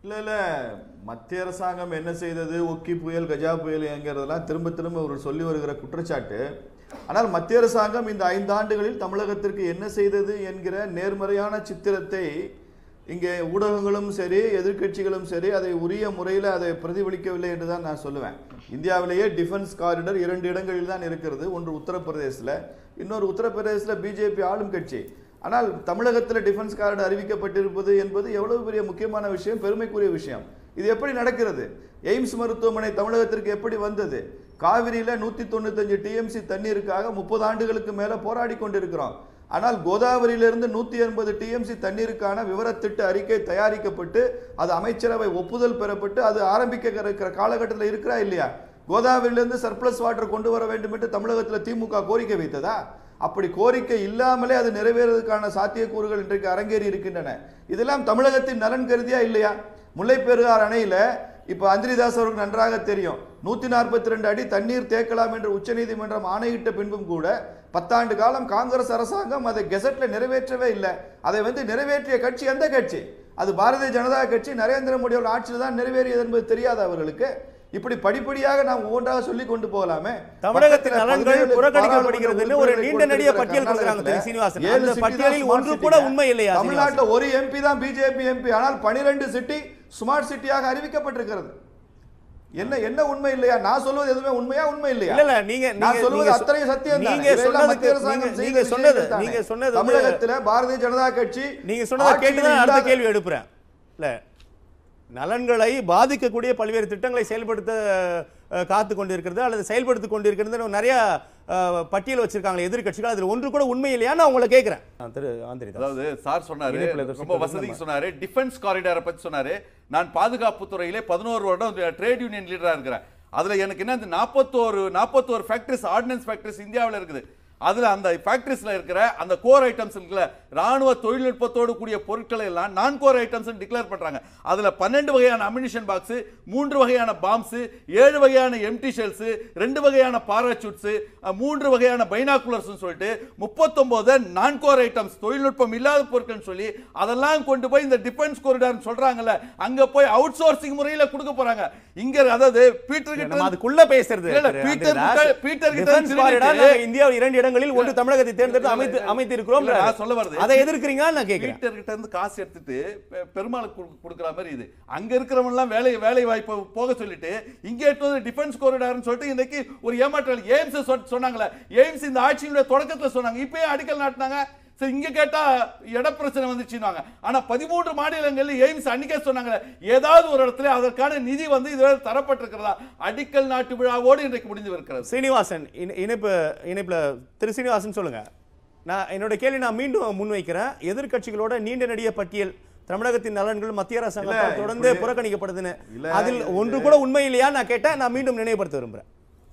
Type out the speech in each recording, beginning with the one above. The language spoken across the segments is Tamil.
இல்ல இல்ல மத்திய அரசாங்கம் என்ன செய்தது ஒக்கி புயல் கஜா புயல் என்கிறதெல்லாம் திரும்ப திரும்ப ஒரு சொல்லி வருகிற குற்றச்சாட்டு ஆனால் மத்திய அரசாங்கம் இந்த ஐந்தாண்டுகளில் தமிழகத்திற்கு என்ன செய்தது என்கிற நேர்மறையான சித்திரத்தை இங்கே ஊடகங்களும் சரி எதிர்க்கட்சிகளும் சரி அதை உரிய முறையில் அதை பிரதிபலிக்கவில்லை என்று தான் நான் சொல்லுவேன் இந்தியாவிலேயே டிஃபென்ஸ் காரிடர் இரண்டு இடங்களில் தான் இருக்கிறது ஒன்று உத்தரப்பிரதேசத்தில் இன்னொரு உத்தரப்பிரதேசத்தில் பிஜேபி ஆளும் கட்சி ஆனால் தமிழகத்தில் டிஃபென்ஸ் காரிடர் அறிவிக்கப்பட்டிருப்பது என்பது எவ்வளவு பெரிய முக்கியமான விஷயம் பெருமைக்குரிய விஷயம் இது எப்படி நடக்கிறது எய்ம்ஸ் மருத்துவமனை தமிழகத்திற்கு எப்படி வந்தது காவிரியில நூத்தி தொண்ணூத்தஞ்சு டிஎம்சி தண்ணீருக்காக முப்பது ஆண்டுகளுக்கு மேல போராடி கொண்டிருக்கிறோம் ஆனால் கோதாவரியிலிருந்து நூத்தி எண்பது டிஎம்சி தண்ணீருக்கான விவரத்திட்ட அறிக்கை தயாரிக்கப்பட்டு அது அமைச்சரவை ஒப்புதல் பெறப்பட்டு அது ஆரம்பிக்க இருக்கிற காலகட்டத்தில் இருக்கிறா இல்லையா கோதாவரியிலிருந்து சர்ப்ளஸ் வாட்டர் கொண்டு வர வேண்டும் என்று தமிழகத்தில் திமுக கோரிக்கை வைத்ததா அப்படி கோரிக்கை இல்லாமலே அது நிறைவேறதுக்கான சாத்தியக்கூறுகள் இன்றைக்கு அரங்கேறி இருக்கின்றன இதெல்லாம் தமிழகத்தின் நலன் கருதியா இல்லையா முல்லைப்பெருகார் அணையில இப்ப அந்திரிதாஸ் அவருக்கு நன்றாக தெரியும் நூத்தி நாற்பத்தி ரெண்டு அடி தண்ணீர் தேக்கலாம் என்று உச்சநீதிமன்றம் ஆணையிட்ட பின்பும் கூட பத்தாண்டு காலம் காங்கிரஸ் அரசாங்கம் அதை கெசட்ல நிறைவேற்றவே இல்லை அதை வந்து நிறைவேற்றிய கட்சி எந்த கட்சி அது பாரதிய ஜனதா கட்சி நரேந்திர மோடியோட ஆட்சியில் தான் நிறைவேறியது என்பது தெரியாது அவர்களுக்கு இப்படி படிப்படியாக நாம் ஒவ்வொன்றாக சொல்லி கொண்டு போகலாமே தமிழகத்தின் பக்கத்துல நலன்கள் பதினேழு புறக்கணிக்கப்படுகிறதுன்னு ஒரு பாராளுமன்ற நீண்ட நெடிய உறுப்பினர்களை பட்டியல் கொடுக்குறாங்க திரு கர்நாடகத்துல சீனிவாசன் ஏழு அந்த city தான் பட்டியலில் smart ஒன்று city கூட ங்க. உண்மை இல்லையா சீனிவாசன்? தமிழ்நாட்டுல ஒரு எம்பி தான் பிஜேபி எம்பி ஆனால் பனிரெண்டு சிட்டி ஸ்மார்ட் சிட்டியாக அறிவிக்கப்பட்டிருக்கிறது என்ன என்ன உண்மை இல்லையா நான் சொல்வது எதுவுமே உண்மையா உண்மை இல்லையா இல்ல இல்ல நீங்க நான் நீங்க- சொல்வது நீங்க அத்தனை சத்தியம் தான். நீங்க இவையெல்லாம் சொன்னதுக்கு மத்திய அரசாங்கம் நீங்க- செய்த நீங்க சொன்னது விஷயங்கள் தானே. நீங்க சொன்னது வந்து- தமிழகத்துல பாரதிய ஜனதா கட்சி நீங்க சொன்னதை கேட்டு ஆட்சியில் தான் அடுத்த இல்லாத- கேள்வி எடுப்புறேன் இல்ல நலன்களை பாதிக்கக்கூடிய பல்வேறு திட்டங்களை செயல்படுத்த அஹ், காத்து கொண்டிருக்கிறது அல்லது செயல்படுத்தி கொண்டிருக்கிறது நிறைய அஹ், பட்டியல் வச்சிருக்காங்க எதிர்க்கட்சிகள் அதுல ஒன்று கூட உண்மை இல்லையா நான் உங்களை கேட்கிறேன் ஆ, திரு ஆந்திரிதாஸ் அதாவது சார் சொன்னாரு இணைப்புல ஏதோ ரொம்ப சிக்கல் வசதிக்கு நம்ம- சொன்னாரு டிஃபென்ஸ் காரிடாரை பத்தி சொன்னாரு நான் பாதுகாப்பு துறையிலே பதினோரு வருடம் ட்ரேட் யூனியன் லீடரா இருக்கிறேன் அதுல எனக்கு என்ன இந்த நாற்பத்தோரு நாற்பத்தோரு ஃபேக்டரிஸ் ஆர்டினன்ஸ் ஃபேக்டரிஸ் இந்தியாவில் இருக்குது அதுல அந்த ஃபேக்டரிஸ்ல இருக்கிற அந்த கோர் ஐட்டம்ஸ் இருக்குல்ல ராணுவ தொழில்நுட்பத்தோடு கூடிய பொருட்களை எல்லாம் நான் கோர் ஐட்டம்ஸ் டிக்ளேர் பண்றாங்க அதுல பன்னெண்டு வகையான அம்யூனிஷன் பாக்ஸ் மூன்று வகையான பாம்ஸ் ஏழு வகையான எம்டி ஷெல்ஸ் ரெண்டு வகையான பாராசூட்ஸ் மூன்று வகையான பைனாகுலர்ஸ் சொல்லிட்டு முப்பத்தொன்பது நான் கோர் ஐட்டம்ஸ் தொழில்நுட்பம் இல்லாத பொருட்கள் சொல்லி அதெல்லாம் கொண்டு போய் இந்த டிஃபென்ஸ் கொரிடார் சொல்றாங்கல்ல அங்க போய் அவுட் சோர்சிங் முறையில கொடுக்க போறாங்க இங்க அதாவது பீட்டர் கிட்ட நம்ம இருந்து- அதுக்குள்ள பேசுறது இல்ல, இல்ல, திரு பீட்டர் ஆந்திரிதாஸ். கிட்ட- பீட்டர் கிட்ட Defense திருடிட்டு- corridor நாங்க இந்தியாவில் இரண்டு இடங்களில் ஒன்று தமிழகத்தை தேர்ந்தெடுத்து இல்ல, அமைத்து இல்ல, அமைத்து இருக்கிறோம் இல்ல, நான் சொல்ல வருது. அதை எதிர்க்கிறீங்கன்னு நான் கேட்கிறேன் பீட்டர் கிட்ட இருந்து காசு எடுத்துட்டு பெ- பெருமாளுக்கு கொடு- கொடுக்கிற மாதிரி இது அங்க இருக்கிறவங்க எல்லாம் வேலை வேலை வாய்ப்பு போக சொல்லிட்டு இங்க எடுத்து வந்து டிஃபென்ஸ் கோரிடார்னு சொல்லிட்டு இன்னைக்கு ஒரு ஏமாற்றல் எய்ம்ஸ் சொன்னாங்களே எய்ம்ஸ் இந்த ஆட்சியினுடைய தொடக்கத்துல சொன்னாங்க இப்பயே அடிக்கல் நாட்டினாங்க சரி இங்க கேட்டா இட பிரச்சனை வந்துச்சுன்னாங்க ஆனா பதிமூன்று மாநிலங்கள்ல எய்ம்ஸ் அன்னைக்கே சொன்னாங்க ஏதாவது ஒரு இடத்துல அதற்கான நிதி வந்து இதுவரை தரப்பட்டிருக்கிறதா அடிக்கல் நாட்டு விழாவோடு இன்றைக்கு முடிந்து இருக்கிறது சீனிவாசன் இணை- இணைப்பு இணைப்புல திரு சீனிவாசன் சொல்லுங்க நான் என்னோட கேள்வி நான் மீண்டும் முன்வைக்கிறேன் எதிர்க்கட்சிகளோட நீண்ட நெடிய பட்டியல் தமிழகத்தின் நலன்கள் மத்திய அரசாங்கத்தால் இல்ல, தொடர்ந்து இப்படி- புறக்கணிக்கப்படுதுன்னு இல்ல, அதில் இது- ஒன்று கூட உண்மை இல்லையா நான் கேட்டேன் நான் மீண்டும் நினைவுபடுத்த விரும்புறேன்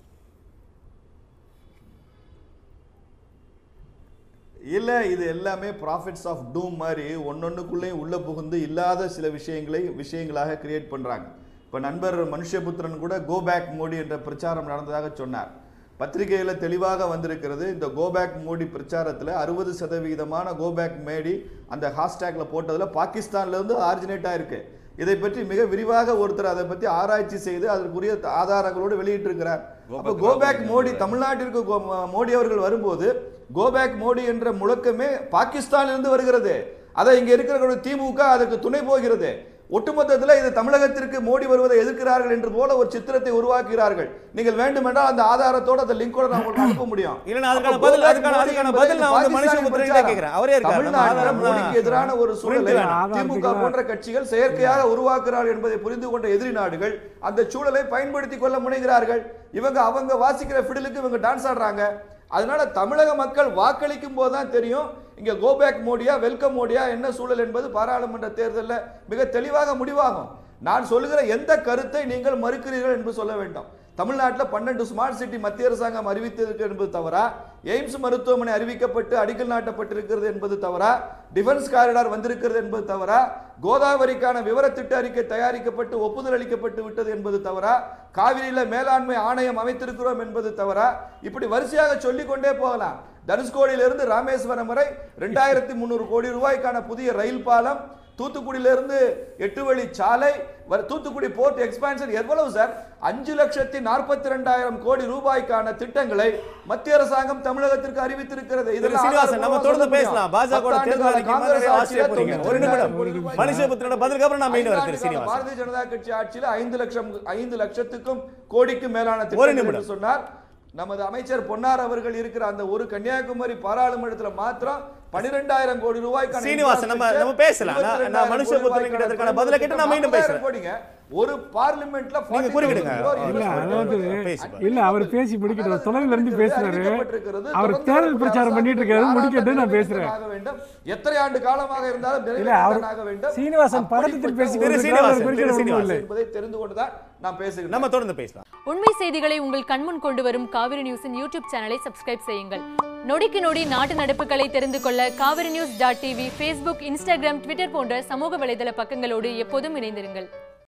இல்ல இது எல்லாமே ப்ராஃபிட்ஸ் ஆஃப் டூம் மாதிரி ஒன்னொன்னுக்குள்ளேயும் உள்ள புகுந்து இல்லாத சில விஷயங்களை விஷயங்களாக கிரியேட் பண்றாங்க இப்ப நண்பர் மனுஷபுத்திரன் கூட கோ பேக் மோடி என்ற பிரச்சாரம் நடந்ததாக சொன்னார் பத்திரிகையில தெளிவாக வந்திருக்கிறது இந்த கோ பேக் மோடி பிரச்சாரத்துல அறுபது சதவிகிதமான கோ பேக் மேடி அந்த ஹாஷ்டேக்ல போட்டதுல பாகிஸ்தான்ல இருந்து ஆரிஜினேட் ஆயிருக்கு இதை பற்றி மிக விரிவாக ஒருத்தர் அதை பத்தி ஆராய்ச்சி செய்து அதற்குரிய ஆதாரங்களோடு வெளியிட்டிருக்கிறார் அப்ப கோ பேக் மோடி தமிழ்நாட்டிற்கு கோ- மோடி அவர்கள் வரும்போது கோ பேக் மோடி என்ற முழக்கமே பாகிஸ்தானிலிருந்து வருகிறது அதை இங்க இருக்கிற திமுக அதற்கு துணை போகிறது ஒட்டுமொத்தத்தில் இது தமிழகத்திற்கு மோடி வருவதை எதிர்க்கிறார்கள் என்று போல ஒரு சித்திரத்தை உருவாக்குகிறார்கள் நீங்கள் வேண்டுமென்றால் அந்த ஆதாரத்தோட அந்த லிங்கோட நான் உங்களுக்கு அனுப்ப முடியும் இல்ல, நான் அதுக்கான அப்ப பதில்- go back அதுக்கான- மோடி அதுக்கான என்பது பதில் நான் வந்து பாகிஸ்தானின் மனுஷ புத்திரன்கிட்ட பிரச்சாரம். கேட்கிறேன். அவரே இருக்காரு. நம்ம தமிழ்நாட்டில் ஆதாரம் மோடிக்கு எதிரான ஒரு சூழலை புரிந்து வேணும். திமுக போன்ற கட்சிகள் செயற்கையாக உருவாக்குகிறார்கள் என்பதை புரிந்து கொண்ட எதிரி நாடுகள் அந்த சூழலை பயன்படுத்திக் கொள்ள முனைகிறார்கள் இவங்க அவங்க வாசிக்கிற ஃபிடிலுக்கு இவங்க டான்ஸ் ஆடுறாங்க அதனால தமிழக மக்கள் வாக்களிக்கும் போது தான் தெரியும் இங்க கோபேக் மோடியா வெல்கம் மோடியா என்ன சூழல் என்பது பாராளுமன்ற தேர்தலில் மிக தெளிவாக முடிவாகும் நான் சொல்லுகிற எந்த கருத்தை நீங்கள் மறுக்கிறீர்கள் என்று சொல்ல வேண்டும் தமிழ்நாட்டில் பன்னெண்டு ஸ்மார்ட் சிட்டி மத்திய அரசாங்கம் அறிவித்திருக்கு என்பது தவறா எய்ம்ஸ் மருத்துவமனை அறிவிக்கப்பட்டு அடிக்கல் நாட்டப்பட்டிருக்கிறது என்பது தவறா டிஃபென்ஸ் காரிடார் வந்திருக்கிறது என்பது தவறா கோதாவரிக்கான விவர திட்ட அறிக்கை தயாரிக்கப்பட்டு ஒப்புதல் அளிக்கப்பட்டு விட்டது என்பது தவறா காவிரியில மேலாண்மை ஆணையம் அமைத்திருக்கிறோம் என்பது தவறா இப்படி வரிசையாக சொல்லிக் கொண்டே போகலாம் தனுஷ்கோடியிலிருந்து ராமேஸ்வரம் வரை ரெண்டாயிரத்தி முந்நூறு கோடி ரூபாய்க்கான புதிய ரயில் பாலம் தூத்துக்குடியில இருந்து எட்டு வழி சாலை வர- தூத்துக்குடி போர்ட் எக்ஸ்பான்ஷன் எவ்வளவு சார் அஞ்சு லட்சத்தி நாற்பத்தி ரெண்டாயிரம் கோடி ரூபாய்க்கான திட்டங்களை மத்திய அரசாங்கம் தமிழகத்திற்கு அறிவித்திருக்கிறது திரு இதெல்லாம் சீனிவாசன் நம்ம ஆதாரப்பூர்வமா தொடர்ந்து சொல்ல முடியும். பேசலாம் பாஜக பத்தாண்டு தேர்தல் கால அறிக்கை மாதிரி காங்கிரஸ் நிறைய ஆட்சியில ஆச்சரிய போறீங்க ஒரு 92 நிமிடம் கோடி ரூபாய் மனுஷபுத்திரோட பதிலுக்கு அப்புறம் நான் மீண்டும் வருகிறேன் ஐந்தாண்டு கால சீனிவாசன் பாரதிய ஜனதா கட்சி ஆட்சியில் ஐந்து லட்சம் ஐந்து லட்சத்துக்கும் கோடிக்கு மேலான ஒரு திட்டங்கள் நிமிடம். என்று சொன்னார் நமது அமைச்சர் பொன்னார் அவர்கள் இருக்கிற அந்த ஒரு கன்னியாகுமரி பாராளுமன்றத்தில் மாத்திரம் பனிரெண்டாயிரம் கோடி ரூபாய்க்கான சீனிவாசன், நம்ம- நம்ம பேசலாம். நான்- நான் 22,000 மனுஷபுத்திரன் கோடி கிட்டத்தட்ட பதிலை கேட்டு நான் மீண்டும் 40,000 பேசுறேன். கோடிங்க. ஒரு பார்லிமெண்ட்ல நீங்க குறுக்கிடுங்க. இல்ல அதாவது பேசி பாருங்க. இல்ல அவர் பேசி முடிக்கட்டும் தொலைவில் இருந்து பேசுறாரு அறிவிக்கப்பட்டிருக்கிறது. அவர் தொடர்ந்து தேர்தல் பிரச்சாரம் பண்ணிட்டு இருக்காரு யாராவது முடிக்கட்டும் நான் நிறைவேற்ற பேசுறேன் ஆக வேண்டும். எத்தனை ஆண்டு காலமாக இருந்தாலும் இல்ல அவர் நிறைவேற்றத்தான் ஆக வேண்டும். சீனிவாசன் பதட்டத்தில் அப்படிப்பட்ட பேசி ஒரு திரு கொண்டிருக்கிறார். அவர் சீனிவாசன், குறிக்கிற திரு ஒன்றும் சீனிவாசன். இல்லை என்பதை தெரிந்து கொண்டுதான் நான் பேசுகிறேன் நம்ம தொடர்ந்து பேசலாம் உண்மை செய்திகளை உங்கள் கண்முன் கொண்டு வரும் காவிரி நியூஸின் யூடியூப் சேனலை சப்ஸ்கிரைப் செய்யுங்கள் நொடிக்கு நொடி நாட்டு நடப்புகளை தெரிந்து கொள்ள Kaveri news dot TV Facebook Instagram Twitter போன்ற சமூக வலைதள பக்கங்களோடு எப்போதும் இணைந்திருங்கள்